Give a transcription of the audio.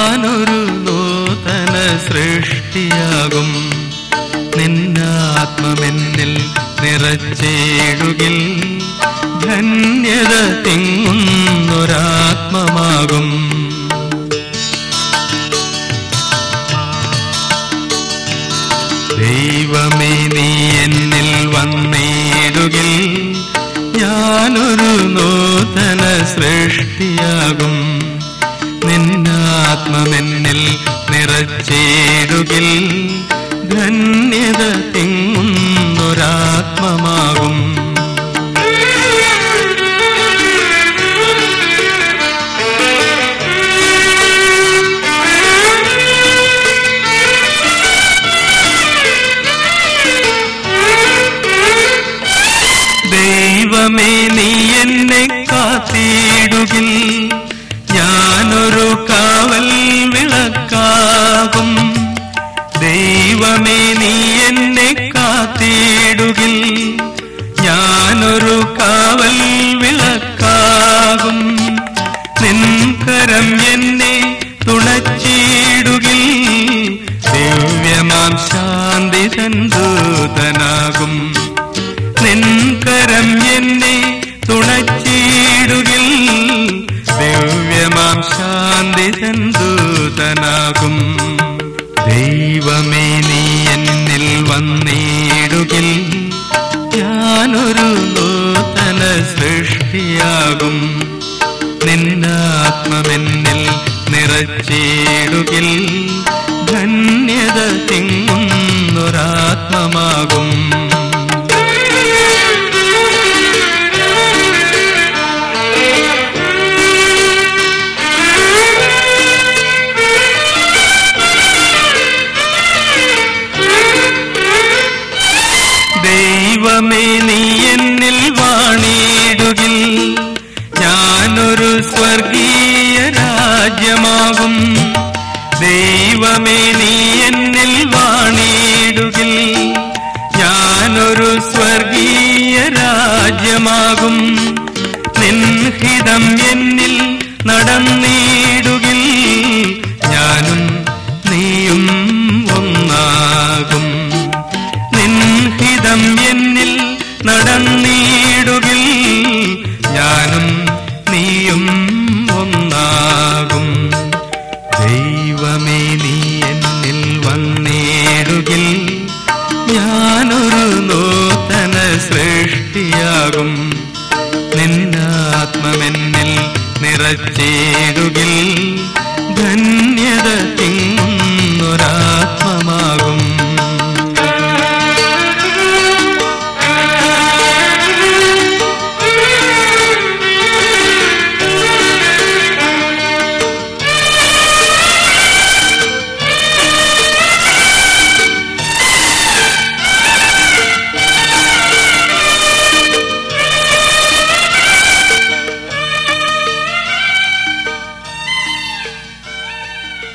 ഞാനൊരു നൂതന സൃഷ്ടിയാകും നിന്നാത്മമെന്നിൽ നിറച്ചേടുകിൽ ധന്യത തിങ്ങുന്നൊരാത്മമാകും ദൈവമേ നീ എന്നിൽ വന്നിടുകിൽ ഞാനൊരു നൂതന സൃഷ്ടിയാകും നിന്നാത്മമെന്നിൽ നിറച്ചേടുകിൽ ധന്യത തിങ്ങുന്നൊരാത്മമാകും ദൈവമേ നീ എന്നെ കാത്തിടുകിൽ ഞാനൊരു കാവൽ വിളക്കാകും ദൈവമേ നീ എന്നെ കാത്തിടുകിൽ ഞാനൊരു കാവൽ വിളക്കാകും നിൻകരം എന്നെ തുണച്ചിടുകിൽ ദിവ്യമാം ശാന്തി തന്തൂതനാകും നിൻകരം എന്നെ തുണച്ചിടുകിൽ ദിവ്യമാം ശാന്തി തന്തൂതനാകും ദൈവമേ നീ എന്നിൽ വന്നിടുകിൽ ഞാനൊരു നൂതന സൃഷ്ടിയാകും നിന്നാത്മമെന്നിൽ നിറച്ചേടുകിൽ ധന്യത തിങ്ങുന്നൊരാത്മമാകും ദൈവമേ നീ എന്നിൽ വാണിടുകിൽ ഞാനൊരു സ്വർഗീയ രാജ്യമാകും ദൈവമേ നീ എന്നിൽ വാണിടുകിൽ ഞാനൊരു സ്വർഗീയ രാജ്യമാകും നിൻഹിതം എന്നിൽ നടന്നിടുകിൽ ഞാനും നീയും ഒന്നാകും നിൻഹിതം എന്നിൽ നടന്നിടുകിൽ ഞാനും നീയും ഒന്നാകും ദൈവമേ നീ എന്നിൽ വന്നിടുകിൽ ഞാനൊരു നൂതന സൃഷ്ടിയാകും നിന്നാത്മമെന്നിൽ നിറച്ചേടുകിൽ